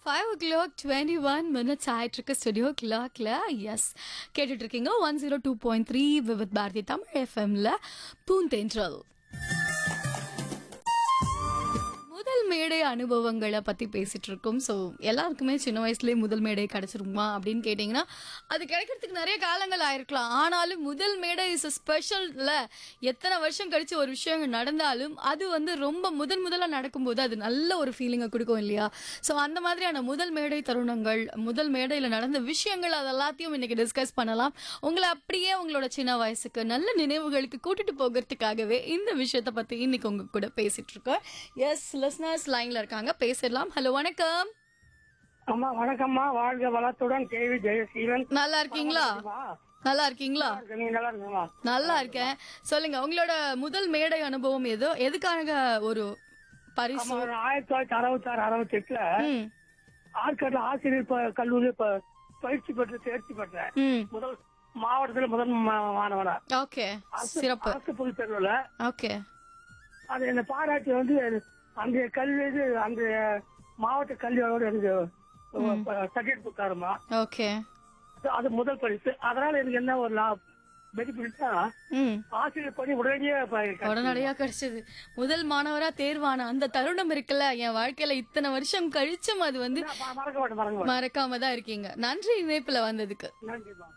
Five o'clock twenty one minutes ஆயிட்டு இருக்கு studio கிளாக்ல எஸ் கேட்டுட்டு இருக்கீங்க one zero two point three with Bharathi Tamil எஃப்எம்ல பூந்தேன்றல் முதல் மேடை அனுபவங்களை பத்தி பேசிட்டு இருக்கோம் ஸோ எல்லாருக்குமே சின்ன வயசுலயே முதல் மேடை கிடைச்சிருமா அப்படின்னு கேட்டிங்கன்னா அது கிடைக்கிறதுக்கு நிறைய காலங்கள் ஆயிருக்கலாம் ஆனாலும் முதல் மேடை இஸ் அ ஸ்பெஷல்ல எத்தனை வருஷம் கழிச்சு ஒரு விஷயம் நடந்தாலும் அது வந்து ரொம்ப முதல் முதல்ல நடக்கும்போது அது நல்ல ஒரு ஃபீலிங்கை கொடுக்கும் இல்லையா ஸோ அந்த மாதிரியான முதல் மேடை தருணங்கள் முதல் மேடையில் நடந்த விஷயங்கள் அது எல்லாத்தையும் இன்னைக்கு டிஸ்கஸ் பண்ணலாம் உங்களை அப்படியே உங்களோட சின்ன வயசுக்கு நல்ல நினைவுகளுக்கு கூட்டிட்டு போகிறதுக்காகவே இந்த விஷயத்தை பத்தி இன்னைக்கு உங்க கூட பேசிட்டு இருக்கோம் எஸ் லிஸ்னர்ஸ் லைன்ல இருக்காங்க பேசிடலாம் ஹலோ வணக்கம் அம்மா வணக்கம்மா வாழ்க வளத்துடன் கேவி ஜெயசீலன் நல்லா இருக்கீங்களா நல்லா இருக்கீங்களா நீங்க நல்லா இருக்குமா நல்லா இருக்கேன் சொல்லுங்க உங்களோட முதல் மேடை அனுபவம் எதோ எதுக்காக ஒரு பரிசு ஆமா நான் ஆயிரத்தி தொள்ளாயிரத்தி அறுபத்தி ஆறு அறுபத்தி எட்டுல ம் ஆற்காட்டுல ஆசிரியர் ப- கல்லூரி ப- பயிற்சி பெற்று தேர்ச்சி பெற்றேன் ம் முதல் மாவட்டத்துல முதல் மா- மாணவனா ஓகே சிறப்பு அரசு பொது தேர்வுல ஓகே அது என்ன பாராட்டி வந்து அந்த கல்வி இது அந்த மாவட்ட கல்வியோட எனக்கு சர்டிஃபிகேட் கொடுத்தாருமா ஓகே அது முதல் பரிசு அதனால எனக்கு என்ன ஒரு பெனிஃபிட்னா ம் ஆசிரியர் பணி உடனடியே ப- உடனடியா கிடைச்சது முதல் மாணவரா தேர்வான அந்த தருணம் இருக்குல்ல என் வாழ்க்கையில இத்தனை வருஷம் கழிச்சும் அது வந்து ம- மறக்க மாட்டேன் மறக்க மாட்டேன் மறக்காம தான் இருக்கீங்க நன்றி இணைப்புல வந்ததுக்கு நன்றிமா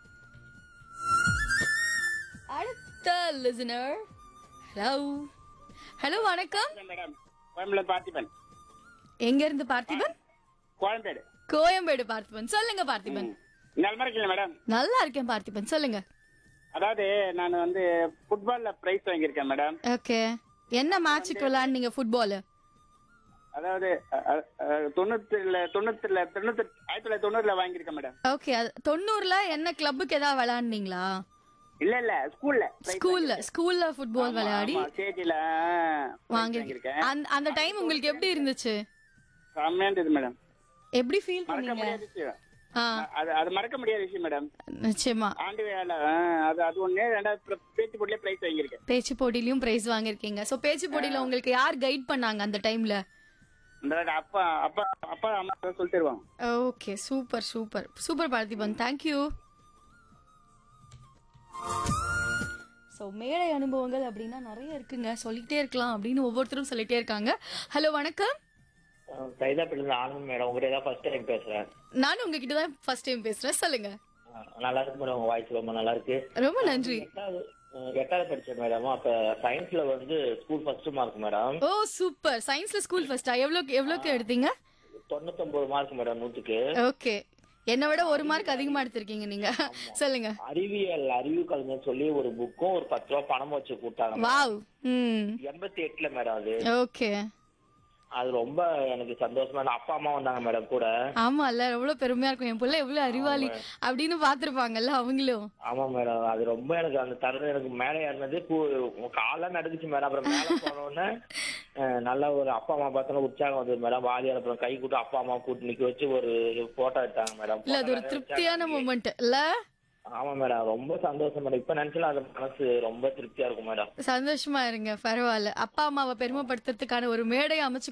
அடுத்த லிசனர் ஹலோ ஹலோ வணக்கம் மேடம் கோயம்பேடு பார்த்திபன் எங்க இருந்து பார்த்திபன் கோயம்பேடு கோயம்பேடு பார்த்திபன் சொல்லுங்க பார்த்திபன் நல்லா இருக்கீங்க மேடம் நல்லா இருக்கேன் பார்த்திபன் சொல்லுங்க அதாவது நான் வந்து ஃபுட்பால்ல பிரைஸ் வாங்கியிருக்கேன் மேடம் ஓகே என்ன மேட்சுக்கு விளையாடுனீங்க ஃபுட்பால் அதாவது அ- அ- அ- தொண்ணூத்துல தொண்ணூத்துல தொண்ணூத்தி ஆயிரத்தி தொள்ளாயிரத்தி தொண்ணூறுல வாங்கியிருக்கேன் மேடம் ஓகே தொண்ணூறுல என்ன கிளப்புக்கு ஏதாவது விளையாடுனீங்களா இல்ல இல்ல ஸ்கூல்ல ஸ்கூல்ல ஸ்கூல்ல ஃபுட்பால் விளையாடி ஸ்டேஜ்ல வாங்கிருக்கீங்க அந்த அந்த டைம் உங்களுக்கு எப்படி இருந்துச்சு செம்மையா இருந்தது மேடம் எப்படி ஃபீல் மறக்க பண்ணீங்க முடியாத விஷயம் ஆ அது அது மறக்க முடியாத விஷயம் மேடம் நிச்சயமா ஆண்டு வேலை ஆ, அது அது ஒண்ணு ரெண்டாவது பிர- பேச்சு போட்டிலே பிரைஸ் வாங்கியிருக்கேன் பேச்சு போட்டியிலயும் பிரைஸ் வாங்கிருக்கீங்க சோ பேச்சு போட்டியில உங்களுக்கு யார் கைட் பண்ணாங்க அந்த டைம்ல இந்த வாட்டி அப்பா அப்பா அப்பா அம்மா சொல்லி தருவாங்க okay super super super Parthiban thank you so மேடை அனுபவங்கள் அப்படின்னா நிறைய இருக்குங்க சொல்லிட்டே இருக்கலாம் அப்படின்னு ஒவ்வொருத்தரும் சொல்லிட்டே இருக்காங்க ஹலோ வணக்கம் சைதாப்பேட்டில ஆனந்த் மேடம் உங்ககிட்ட தான் ஃபர்ஸ்ட் டைம் பேசுறேன் நானும் உங்ககிட்ட தான் ஃபர்ஸ்ட் டைம் பேசுறேன் சொல்லுங்க அஹ் நல்லா இருக்கு மேடம் உங்க வாய்ஸ் ரொம்ப நல்லா இருக்கு ரொம்ப நன்றி எட்டாவது அஹ் எட்டாவது படிச்சேன் மேடம் அப்ப சயின்ஸ்ல வந்து ஸ்கூல் ஃபர்ஸ்ட் மார்க் மேடம் ஓ சூப்பர் சயின்ஸ்ல ஸ்கூல் ஃபர்ஸ்டா எவ்வளோக்கு எவ்வளோக்கு எடுத்தீங்க தொண்ணூத்தொன்பது மார்க் மேடம் நூத்துக்கு ஓகே என்னை விட ஒரு மார்க் அதிகமா எடுத்திருக்கீங்க நீங்க சொல்லுங்க அறிவியல் அறிவு கலைஞர் சொல்லி ஒரு புக்கும் ஒரு பத்து ரூபா பணம் வச்சு கொடுத்தாங்க வாவ் ம் எண்பத்தி எட்டுல மேடம் அது ஓகே அது ரொம்ப எனக்கு சந்தோஷமா இருந்தது. அப்பா அம்மா வந்தாங்க மேடம் கூட ஆமா இல்ல எவ்வளவு பெருமையா இருக்கும் என் புள்ள எவ்வளவு அறிவாளி அப்படின்னு பாத்திருப்பாங்கல்ல அவங்களும் ஆமா மேடம் அது ரொம்ப எனக்கு அந்த தருணம் எனக்கு மேலே ஏறினது காலம் நடுக்குச்சு மேடம் அப்புறம் மேல போன உடனே அஹ், நல்ல ஒரு அப்பா அம்மா பார்த்தோன்னா உற்சாகம் வந்தது மேடம் வாதியார் அப்புறம் கை கூட்டு அப்பா அம்மா கூட்டு நிக்க வச்சு ஒரு போட்டோ எடுத்தாங்க மேடம் இல்ல அது ஒரு திருப்தியான மூமெண்ட் இல்ல ஆமா மேடம் ரொம்ப சந்தோஷம் மேடம் இப்ப நினைச்சாலும் அது மனசு ரொம்ப திருப்தியா இருக்கும் மேடம் சந்தோஷமா இருங்க பரவாயில்ல அப்பா அம்மாவை பெருமைப்படுத்துறதுக்கான ஒரு மேடையை அமைச்சு